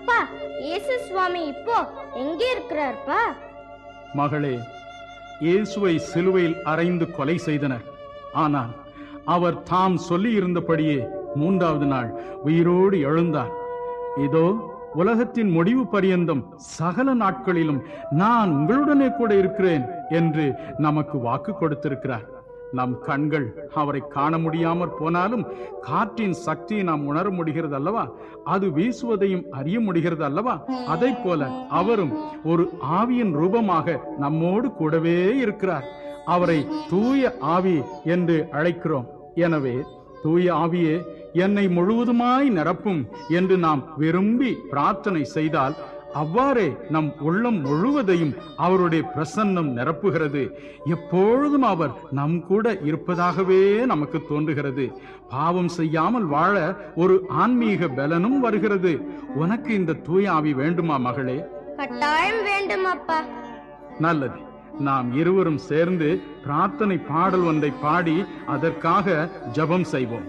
அப்பா இயேசு சுவாமி இப்போ எங்கே இருக்கிறார்ப்பா மகளே இயேசுவை சிலுவையில் அறைந்து கொலை செய்தனர் ஆனால் அவர் தாம் சொல்லியிருந்தபடியே மூன்றாவது நாள் உயிரோடு எழுந்தார் இதோ உலகத்தின் முடிவு பரியந்தம் சகல நாட்களிலும் நான் உங்களுடனே கூட இருக்கிறேன் என்று நமக்கு வாக்கு கொடுத்திருக்கிறார் நம் கண்கள் அவரை காண முடியாமற் போனாலும் காற்றின் சக்தியை நாம் உணர முடிகிறது அல்லவா அது வீசுவதையும் அறிய முடிகிறது அல்லவா அதை போல அவரும் ஒரு ஆவியின் ரூபமாக நம்மோடு கூடவே இருக்கிறார் அவரை தூய ஆவி என்று அழைக்கிறோம் எனவே தூய ஆவியே என்னை முழுவதுமாய் நிரப்பும் என்று நாம் விரும்பி பிரார்த்தனை செய்தால் அவ்வாறே நம் உள்ளம் முழுவதையும் அவருடைய பிரசன்னம் நிரப்புகிறது எப்பொழுதும் அவர் நம் கூட இருப்பதாகவே நமக்கு தோன்றுகிறது பாவம் செய்யாமல் வாழ ஒரு ஆன்மீக பலனும் வருகிறது உனக்கு இந்த தூய ஆவி வேண்டுமா மகளே கட்டாயம் வேண்டும் அப்பா நல்லது நாம் இருவரும் சேர்ந்து பிரார்த்தனை பாடல் ஒன்றை பாடி அதற்காக ஜெபம் செய்வோம்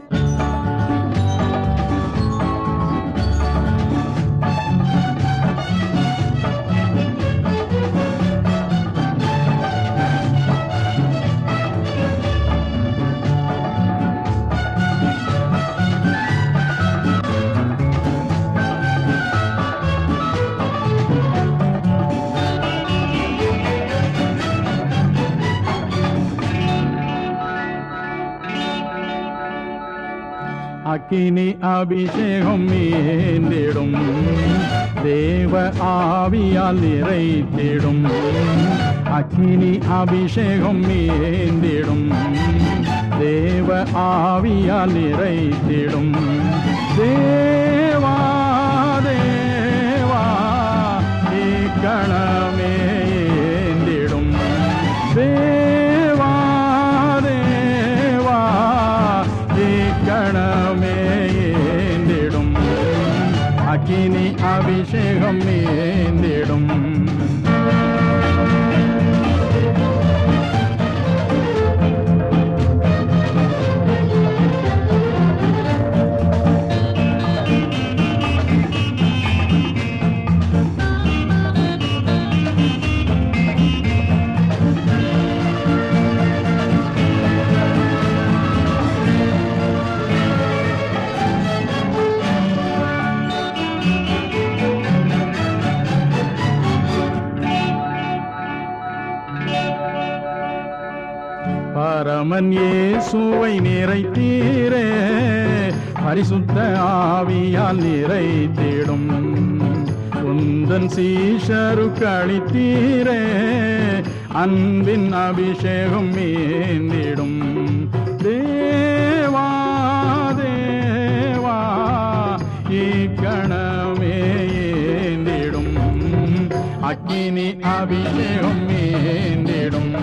அக்கினி அபிஷேகம் மீந்திடும் தேவ ஆவியால் நிறைத்திடும் அக்கினி அபிஷேகம் மீந்திடும் தேவ ஆவியால் நிறைத்திடும் தேவா தேவா இக்கணமே ஏந்திடும் தேவா தேவா இக்கணமே ஏந்திடும் அக்கினி அபிஷேகம் ஏந்திடும் பரமன் இயேசுவை நிறைத்தீரே பரிசுத்த ஆவியால் நிறைத்திடும் உந்தன் சீஷருக்கு அளித்தீரே அன்பின் அபிஷேகம் மீந்திடும் தேவா தேவா இக்கணமே ஏந்திடும் அக்கினி அபிஷேகம் ஏந்திடும்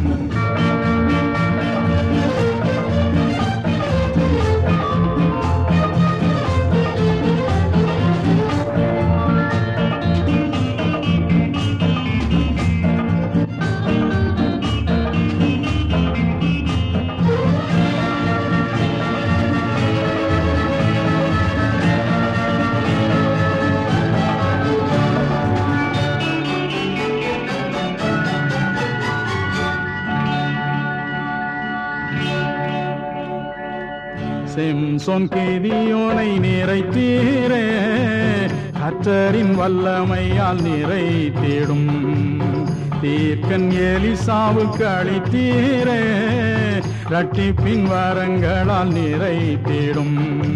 சிம்சோன் கிதியோனை நிறைத்தீரே கர்த்தரின் வல்லமையால் நிறைத்திடும் தீர்க்கன் எலிசாவுக்கு அளித்தீரே ரட்டிப்பின் வரங்களால் நிறைத்திடும்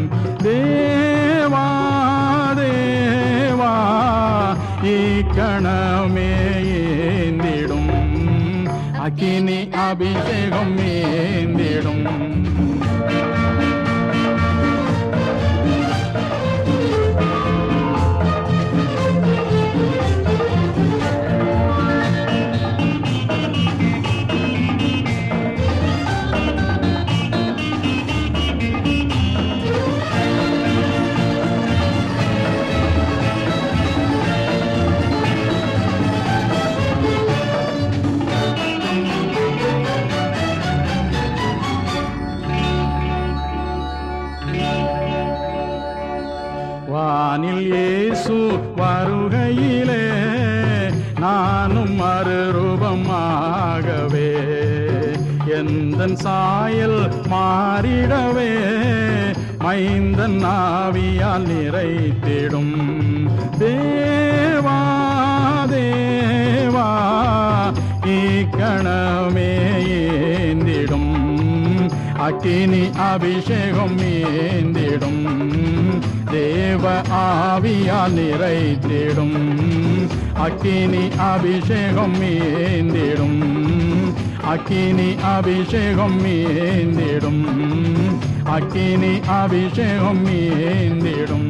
தேவா தேவா இக்கணமே ஏந்திடும் அக்கினி அபிஷேகம் ஏந்திடும் இயேசு வருகையிலே நானும் மறுரூபமாகவே எந்தன் சாயல் மாறிடவே மைந்தன் ஆவியால் நிறைத்திடும் தேவா தேவா இக்கணமே ஏந்திடும் அக்கினி அபிஷேகம் ஏந்திடும் தேவ ஆவியால் நிறைத்திடும் அக்கினி அபிஷேகம் ஏந்திடும் அக்கினி அபிஷேகம் ஏந்திடும் அக்கினி அபிஷேகம் ஏந்திடும்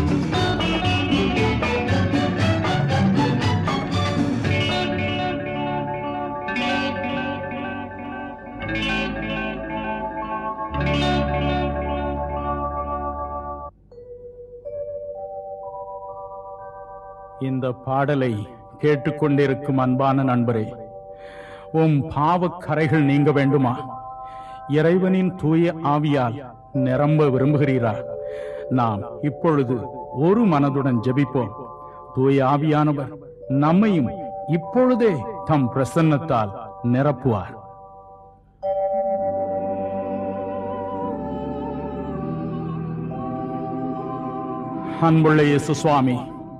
இந்த பாடலை கேட்டுக்கொண்டிருக்கும் அன்பான நண்பரே உம் பாவக் கரைகள் நீங்க வேண்டுமா இறைவனின் தூய ஆவியால் நிரம்ப விரும்புகிறீரா நாம் இப்பொழுது ஒரு மனதுடன் ஜெபிப்போம் தூய ஆவியானவர் நம்மையும் இப்பொழுதே தம் பிரசன்னத்தால் நிரப்புவார் அன்புள்ள இயேசு சுவாமி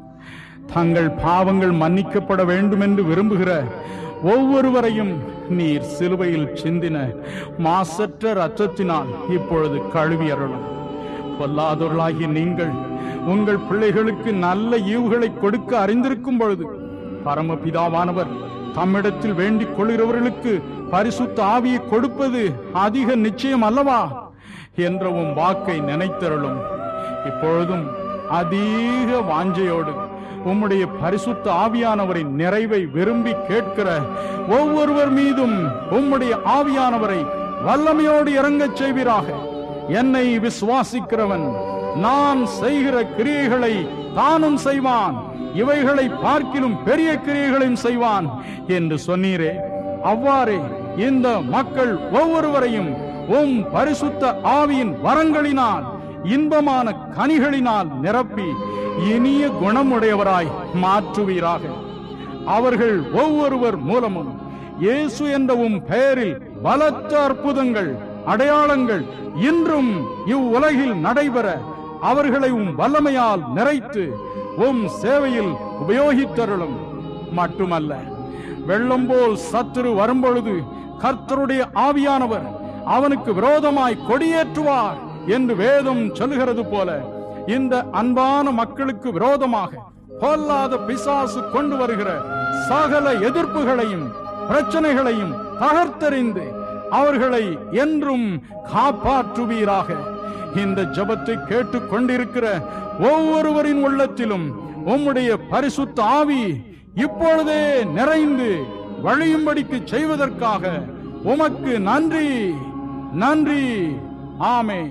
தங்கள் பாவங்கள் மன்னிக்கப்பட வேண்டும் என்று விரும்புகிற ஒவ்வொருவரையும் நீர் சிலுவையில் சிந்தின மாசற்ற ரத்தத்தினால் இப்பொழுது கழுவி அருளும் பொல்லாதவர்களாகிய நீங்கள் உங்கள் பிள்ளைகளுக்கு நல்ல ஈவுகளை கொடுக்க அறிந்திருக்கும் பொழுது பரமபிதாவானவர் தம்மிடத்தில் வேண்டிக் கொள்கிறவர்களுக்கு பரிசுத்த ஆவியை கொடுப்பது அதிக நிச்சயம் அல்லவா என்ற உம் வாக்கை நினைத்தருளும் இப்பொழுதும் அதிக வாஞ்சையோடு உம்முடைய பரிசுத்த ஆவியானவரின் நிறைவை விரும்பி கேட்கிற ஒவ்வொருவர் மீதும் உம்முடைய ஆவியானவரை வல்லமையோடு இறங்கச் செய்வீராக என்னை விசுவாசிக்கிறவன் நான் செய்கிற கிரியைகளை தானும் செய்வான் இவைகளை பார்க்கிலும் பெரிய கிரியைகளையும் செய்வான் என்று சொன்னீரே அவ்வாறே இந்த மக்கள் ஒவ்வொருவரையும் உம் பரிசுத்த ஆவியின் வரங்களினால் இன்பமான கனிகளினால் நிரப்பி இனிய குணமுடையவராய் மாற்றுவீராக அவர்கள் ஒவ்வொருவர் மூலமும் இயேசு என்ற உம் பெயரில் பலத்த அற்புதங்கள் அடையாளங்கள் இன்றும் இவ்வுலகில் நடைபெற அவர்களை உம் வல்லமையால் நிறைத்து உம் சேவையில் உபயோகித்தருளும் மட்டுமல்ல வெள்ளம் போல் சத்துரு வரும்பொழுது கர்த்தருடைய ஆவியானவர் அவனுக்கு விரோதமாய் கொடியேற்றுவார் என்று வேதம் சொல்லுகிறது போல இந்த அன்பான மக்களுக்கு விரோதமாக பொல்லாத பிசாசு கொண்டு வருகிற சகல எதிர்ப்புகளையும் பிரச்சனைகளையும் தகர்த்தெறிந்து அவர்களை என்றும் காப்பாற்றுவீராக இந்த ஜபத்தை கேட்டுக் கொண்டிருக்கிற ஒவ்வொருவரின் உள்ளத்திலும் உம்முடைய பரிசுத்த ஆவி இப்பொழுதே நிறைந்து வழியும்படிக்கு செய்வதற்காக உமக்கு நன்றி நன்றி ஆமே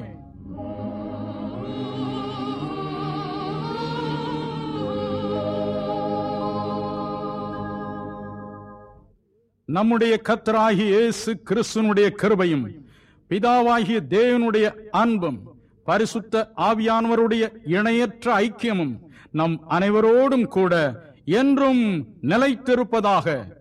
நம்முடைய கத்தராகிய இயேசு கிறிஸ்துனுடைய கிருபையும் பிதாவாகிய தேவனுடைய அன்பும் பரிசுத்த ஆவியானவருடைய இணையற்ற ஐக்கியமும் நம் அனைவரோடும் கூட என்றும் நிலைத்திருப்பதாக